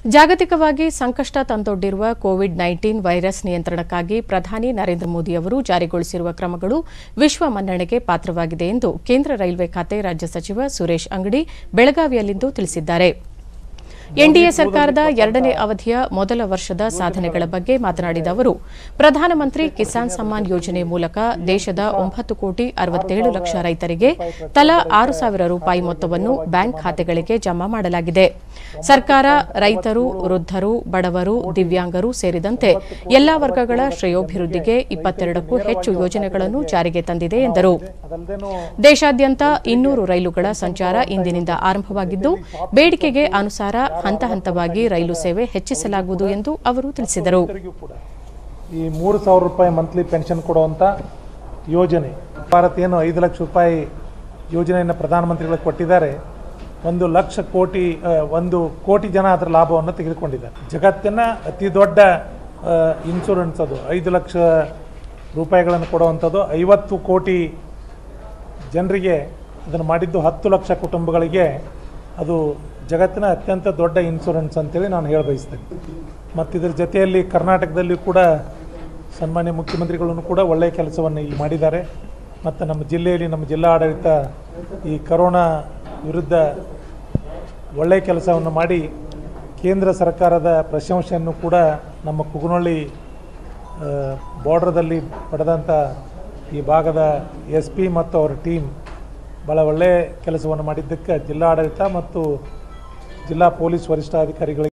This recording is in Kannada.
ಜಾಗತಿಕವಾಗಿ ಸಂಕಷ್ಟ ತಂದೊಡ್ಡಿರುವ ಕೋವಿಡ್ ನೈನ್ಟೀನ್ ವೈರಸ್ ನಿಯಂತ್ರಣಕ್ಕಾಗಿ ಪ್ರಧಾನಿ ನರೇಂದ್ರ ಮೋದಿ ಅವರು ಜಾರಿಗೊಳಿಸಿರುವ ಕ್ರಮಗಳು ವಿಶ್ವ ಮನ್ನಣೆಗೆ ಪಾತ್ರವಾಗಿದೆ ಎಂದು ಕೇಂದ್ರ ರೈಲ್ವೆ ಖಾತೆ ರಾಜ್ಯ ಸಚಿವ ಸುರೇಶ್ ಅಂಗಡಿ ಬೆಳಗಾವಿಯಲ್ಲಿಂದು ತಿಳಿಸಿದ್ದಾರೆ ಎನ್ಡಿಎ ಸರ್ಕಾರದ ಎರಡನೇ ಅವಧಿಯ ಮೊದಲ ವರ್ಷದ ಸಾಧನೆಗಳ ಬಗ್ಗೆ ಮಾತನಾಡಿದ ಅವರು ಪ್ರಧಾನಮಂತ್ರಿ ಕಿಸಾನ್ ಸಮ್ಮಾನ್ ಯೋಜನೆ ಮೂಲಕ ದೇಶದ ಒಂಬತ್ತು ಕೋಟಿ ಅರವತ್ತೇಳು ಲಕ್ಷ ರೈತರಿಗೆ ತಲಾ ಆರು ಸಾವಿರ ರೂಪಾಯಿ ಮೊತ್ತವನ್ನು ಬ್ಯಾಂಕ್ ಖಾತೆಗಳಿಗೆ ಜಮಾ ಮಾಡಲಾಗಿದೆ ಸರ್ಕಾರ ರೈತರು ವೃದ್ಧರು ಬಡವರು ದಿವ್ಯಾಂಗರು ಸೇರಿದಂತೆ ಎಲ್ಲಾ ವರ್ಗಗಳ ಶ್ರೇಯೋಭಿವೃದ್ಧಿಗೆ ಇಪ್ಪತ್ತೆರಡಕ್ಕೂ ಹೆಚ್ಚು ಯೋಜನೆಗಳನ್ನು ಜಾರಿಗೆ ತಂದಿದೆ ಎಂದರು ದೇಶಾದ್ಯಂತ ಇನ್ನೂರು ರೈಲುಗಳ ಸಂಚಾರ ಇಂದಿನಿಂದ ಆರಂಭವಾಗಿದ್ದು ಬೇಡಿಕೆಗೆ ಅನುಸಾರ ಹಂತ ಹಂತವಾಗಿ ರೈಲು ಸೇವೆ ಹೆಚ್ಚಿಸಲಾಗುವುದು ಎಂದು ಅವರು ತಿಳಿಸಿದರು ಈ ಮೂರು ಸಾವಿರ ರೂಪಾಯಿ ಮಂತ್ಲಿ ಪೆನ್ಷನ್ ಕೊಡುವಂಥ ಯೋಜನೆ ಭಾರತ ಏನು ಐದು ಲಕ್ಷ ರೂಪಾಯಿ ಯೋಜನೆಯನ್ನು ಪ್ರಧಾನಮಂತ್ರಿಗಳಿಗೆ ಕೊಟ್ಟಿದ್ದಾರೆ ಒಂದು ಲಕ್ಷ ಕೋಟಿ ಆ, ಒಂದು ಕೋಟಿ ಜನ ಅದರ ಲಾಭವನ್ನು ತೆಗೆದುಕೊಂಡಿದ್ದಾರೆ ಜಗತ್ತಿನ ಅತಿ ದೊಡ್ಡ ಇನ್ಶೂರೆನ್ಸ್ ಅದು ಐದು ಲಕ್ಷ ರೂಪಾಯಿಗಳನ್ನು ಕೊಡುವಂಥದ್ದು ಐವತ್ತು ಕೋಟಿ ಜನರಿಗೆ ಅದನ್ನು ಮಾಡಿದ್ದು ಹತ್ತು ಲಕ್ಷ ಕುಟುಂಬಗಳಿಗೆ ಅದು ಜಗತ್ತಿನ ಅತ್ಯಂತ ದೊಡ್ಡ ಇನ್ಶೂರೆನ್ಸ್ ಅಂತೇಳಿ ನಾನು ಹೇಳ ಬಯಸ್ತೇನೆ ಮತ್ತು ಇದರ ಜೊತೆಯಲ್ಲಿ ಕರ್ನಾಟಕದಲ್ಲಿ ಕೂಡ ಸನ್ಮಾನ್ಯ ಮುಖ್ಯಮಂತ್ರಿಗಳನ್ನು ಕೂಡ ಒಳ್ಳೆಯ ಕೆಲಸವನ್ನು ಇಲ್ಲಿ ಮಾಡಿದ್ದಾರೆ ಮತ್ತು ನಮ್ಮ ಜಿಲ್ಲೆಯಲ್ಲಿ ನಮ್ಮ ಜಿಲ್ಲಾ ಆಡಳಿತ ಈ ಕರೋನಾ ವಿರುದ್ಧ ಒಳ್ಳೆಯ ಕೆಲಸವನ್ನು ಮಾಡಿ ಕೇಂದ್ರ ಸರ್ಕಾರದ ಪ್ರಶಂಸೆಯನ್ನು ಕೂಡ ನಮ್ಮ ಕುಗುನೊಳ್ಳಿ ಬಾರ್ಡ್ರದಲ್ಲಿ ಪಡೆದಂಥ ಈ ಭಾಗದ ಎಸ್ ಪಿ ಮತ್ತು ಅವರ ಟೀಮ್ ಭಾಳ ಒಳ್ಳೆಯ ಕೆಲಸವನ್ನು ಮಾಡಿದ್ದಕ್ಕೆ ಜಿಲ್ಲಾಡಳಿತ ಮತ್ತು ಜಿಲ್ಲಾ ಪೊಲೀಸ್ ವರಿಷ್ಠಾಧಿಕಾರಿಗಳಿಗೆ